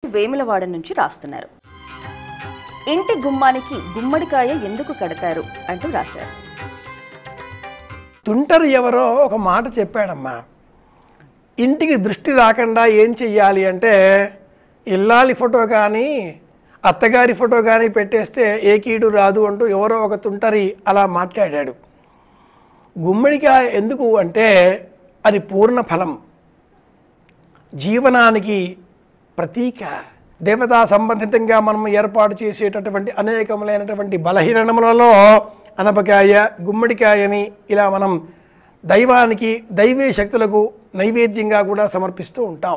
వేములవాడ నుంచి రాస్తున్నారు ఇంటి గుమ్మానికి గుమ్మడికాయ ఎందుకు కడతారు అంటూ రాశారు తుంటరి ఎవరో ఒక మాట చెప్పాడమ్మా ఇంటికి దృష్టి రాకుండా ఏం చెయ్యాలి అంటే ఇల్లాలి ఫోటో కానీ అత్తగారి ఫోటో కానీ పెట్టేస్తే ఏ కీడు రాదు అంటూ ఎవరో ఒక తుంటరి అలా మాట్లాడాడు గుమ్మడికాయ ఎందుకు అంటే అది పూర్ణ ఫలం జీవనానికి ప్రతీక దేవతా సంబంధితంగా మనం ఏర్పాటు చేసేటటువంటి అనేకములైనటువంటి బలహీనములలో అనపకాయ గుమ్మడికాయని ఇలా మనం దైవానికి దైవీ శక్తులకు నైవేద్యంగా కూడా సమర్పిస్తూ ఉంటాం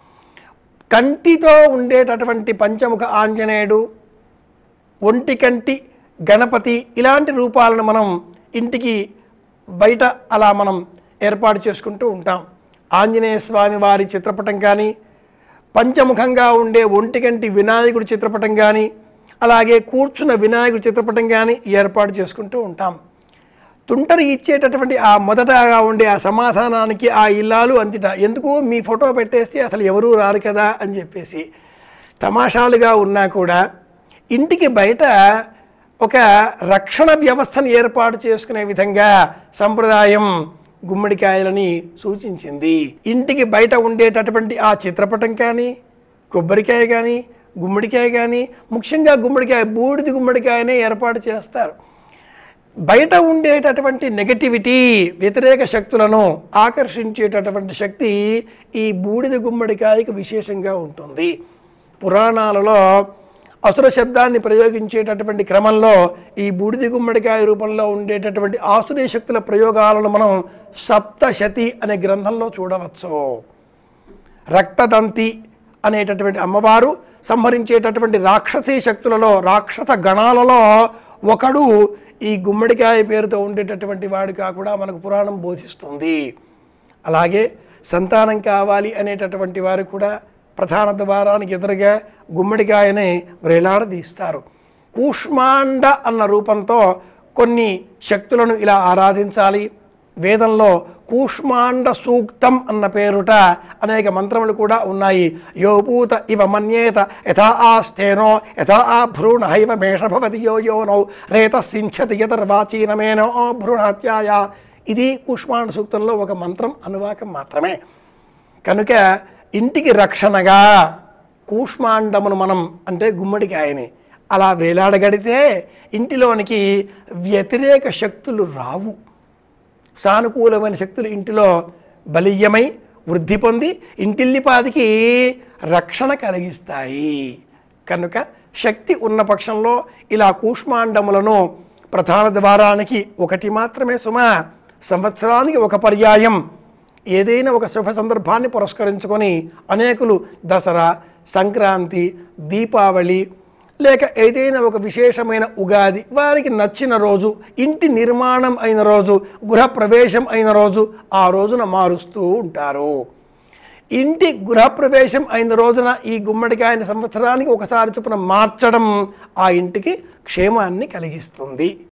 కంటితో ఉండేటటువంటి పంచముఖ ఆంజనేయుడు ఒంటి కంటి గణపతి ఇలాంటి రూపాలను మనం ఇంటికి బయట అలా మనం ఏర్పాటు చేసుకుంటూ ఉంటాం ఆంజనేయ స్వామి వారి చిత్రపటం కానీ పంచముఖంగా ఉండే ఒంటికంటి వినాయకుడి చిత్రపటం కానీ అలాగే కూర్చున్న వినాయకుడి చిత్రపటం కానీ ఏర్పాటు చేసుకుంటూ ఉంటాం తుంటరి ఇచ్చేటటువంటి ఆ మొదటగా ఉండే ఆ సమాధానానికి ఆ ఇల్లాలు అంతిట ఎందుకు మీ ఫోటో పెట్టేస్తే అసలు ఎవరూ రారు కదా అని చెప్పేసి తమాషాలుగా ఉన్నా కూడా ఇంటికి బయట ఒక రక్షణ వ్యవస్థను ఏర్పాటు చేసుకునే విధంగా సంప్రదాయం గుమ్మడికాయలని సూచించింది ఇంటికి బయట ఉండేటటువంటి ఆ చిత్రపటం కానీ కొబ్బరికాయ కానీ గుమ్మడికాయ కానీ ముఖ్యంగా గుమ్మడికాయ బూడిది గుమ్మడికాయనే ఏర్పాటు చేస్తారు బయట ఉండేటటువంటి నెగటివిటీ వ్యతిరేక శక్తులను ఆకర్షించేటటువంటి శక్తి ఈ బూడిద గుమ్మడికాయకు విశేషంగా ఉంటుంది పురాణాలలో అసుర శబ్దాన్ని ప్రయోగించేటటువంటి క్రమంలో ఈ బూడిద గుమ్మడికాయ రూపంలో ఉండేటటువంటి ఆసురీ శక్తుల ప్రయోగాలను మనం సప్తశతి అనే గ్రంథంలో చూడవచ్చు రక్తదంతి అనేటటువంటి అమ్మవారు సంహరించేటటువంటి రాక్షసీ శక్తులలో రాక్షస గణాలలో ఒకడు ఈ గుమ్మడికాయ పేరుతో ఉండేటటువంటి వాడిగా కూడా మనకు పురాణం బోధిస్తుంది అలాగే సంతానం కావాలి అనేటటువంటి వారు కూడా ప్రధాన ద్వారానికి ఎదురుగా గుమ్మడికాయని వేలాడదీస్తారు కూష్మాండ అన్న రూపంతో కొన్ని శక్తులను ఇలా ఆరాధించాలి వేదంలో కూష్మాండ సూక్తం అన్న పేరుట అనేక మంత్రములు కూడా ఉన్నాయి యోపూత ఇవ మన్యేత యథా ఆస్థేనో యథా ఆ భ్రూణ హైవ మేషభవతి యో యోనౌ రేత సించతి యతర్వాచీనమేనో భ్రూణహత్యాయ ఇది కూష్మాండ సూక్తంలో ఒక మంత్రం అనువాకం మాత్రమే కనుక ఇంటికి రక్షణగా కూష్మాండమును మనం అంటే గుమ్మడికాయని అలా వేలాడగడితే ఇంటిలోనికి వ్యతిరేక శక్తులు రావు సానుకూలమైన శక్తులు ఇంటిలో బలీయమై వృద్ధి పొంది ఇంటిల్లిపాదికి రక్షణ కలిగిస్తాయి కనుక శక్తి ఉన్న పక్షంలో ఇలా కూష్మాండములను ప్రధాన ద్వారానికి ఒకటి మాత్రమే సుమ సంవత్సరానికి ఒక పర్యాయం ఏదైనా ఒక శుభ సందర్భాన్ని పురస్కరించుకొని అనేకులు దసరా సంక్రాంతి దీపావళి లేక ఏదైనా ఒక విశేషమైన ఉగాది వారికి నచ్చిన రోజు ఇంటి నిర్మాణం అయిన రోజు గృహప్రవేశం అయిన రోజు ఆ రోజున మారుస్తూ ఉంటారు ఇంటి గృహప్రవేశం అయిన రోజున ఈ గుమ్మడికాయని సంవత్సరానికి ఒకసారి చొప్పున మార్చడం ఆ ఇంటికి క్షేమాన్ని కలిగిస్తుంది